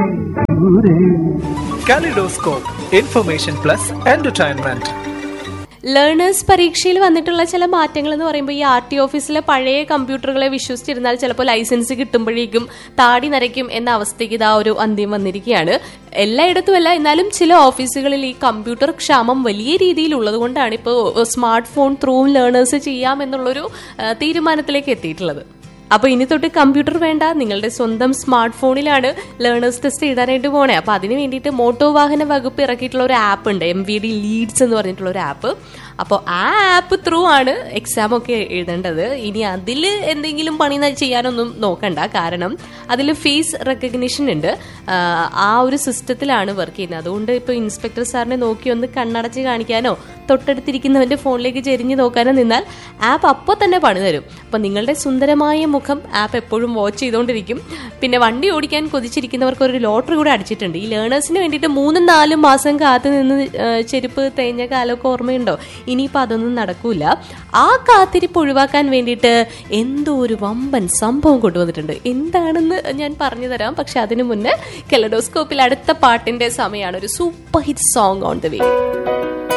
ദൂരെ Kaleidoscope, Information Plus Entertainment. Learners പരീക്ഷയിൽ വന്നിട്ടുള്ള ചില മാറ്റങ്ങൾ എന്ന് പറയുമ്പോൾ ഈ ആർ ടി ഓഫീസിലെ പഴയ കമ്പ്യൂട്ടറുകളെ വിശ്വസിച്ചിരുന്നാൽ ചിലപ്പോൾ ലൈസൻസ് കിട്ടുമ്പോഴേക്കും താടി നരയ്ക്കും എന്ന അവസ്ഥയ്ക്ക് ഇതാ ഒരു അന്ത്യം വന്നിരിക്കുകയാണ് എല്ലായിടത്തും അല്ല എന്നാലും ചില ഓഫീസുകളിൽ ഈ കമ്പ്യൂട്ടർ ക്ഷാമം വലിയ രീതിയിൽ ഉള്ളതുകൊണ്ടാണ് ഇപ്പോൾ സ്മാർട്ട് ഫോൺ ത്രൂവും ലേണേഴ്സ് ചെയ്യാം എന്നുള്ളൊരു ആ, തീരുമാനത്തിലേക്ക് എത്തിയിട്ടുള്ളത് അപ്പൊ ഇനി തൊട്ട് കമ്പ്യൂട്ടർ വേണ്ട നിങ്ങളുടെ സ്വന്തം സ്മാർട്ട് ഫോണിലാണ് ലേണേഴ്സ് ടെസ്റ്റ് എഴുതാനായിട്ട് പോണേ അപ്പൊ അതിന് വേണ്ടിയിട്ട് മോട്ടോർ വാഹന വകുപ്പ് ഇറക്കിയിട്ടുള്ള ഒരു ആപ്പ് ഉണ്ട് എം വി ഡി ലീഡ്സ് എന്ന് പറഞ്ഞിട്ടുള്ള ഒരു ആപ്പ് അപ്പോൾ ആ ആപ്പ് ത്രൂ ആണ് എക്സാം ഒക്കെ എഴുതേണ്ടത് ഇനി അതിൽ എന്തെങ്കിലും പണി ന- ചെയ്യാനൊന്നും നോക്കണ്ട കാരണം അതിൽ ഫേസ് റെക്കഗ്നിഷൻ ഉണ്ട് ആ, ആ ഒരു സിസ്റ്റത്തിലാണ് വർക്ക് ചെയ്യുന്നത് അതുകൊണ്ട് ഇപ്പോൾ ഇൻസ്പെക്ടർ സാറിനെ നോക്കി ഒന്ന് കണ്ണടച്ച് കാണിക്കാനോ തൊട്ടടുത്തിരിക്കുന്നവന്റെ ഫോണിലേക്ക് ചെരിഞ്ഞു നോക്കാനോ നിന്നാൽ ആപ്പ് അപ്പോൾ തന്നെ പണി തരും അപ്പോൾ നിങ്ങളുടെ സുന്ദരമായ മുഖം ആപ്പ് എപ്പോഴും വാച്ച് ചെയ്തുകൊണ്ടിരിക്കും പിന്നെ വണ്ടി ഓടിക്കാൻ കൊതിച്ചിരിക്കുന്നവർക്ക് ഒരു ലോട്ടറി കൂടെ അടിച്ചിട്ടുണ്ട് ഈ ലേണേഴ്സിന് വേണ്ടിയിട്ട് മൂന്നും നാലും മാസം കാത്തു നിന്ന് ആ, ചെരുപ്പ് തേഞ്ഞ കാലമൊക്കെ ഓർമ്മയുണ്ടോ ഇനിയിപ്പോൾ അതൊന്നും നടക്കൂല ആ കാത്തിരിപ്പ് ഒഴിവാക്കാൻ വേണ്ടിയിട്ട് എന്തോ ഒരു വമ്പൻ സംഭവം കൊണ്ടുവന്നിട്ടുണ്ട് എന്താണെന്ന് ഞാൻ പറഞ്ഞു തരാം പക്ഷെ അതിനു മുന്നേ കെലഡോസ്കോപ്പിൽ അടുത്ത പാട്ടിന്റെ സമയമാണ് ഒരു super hit song on the way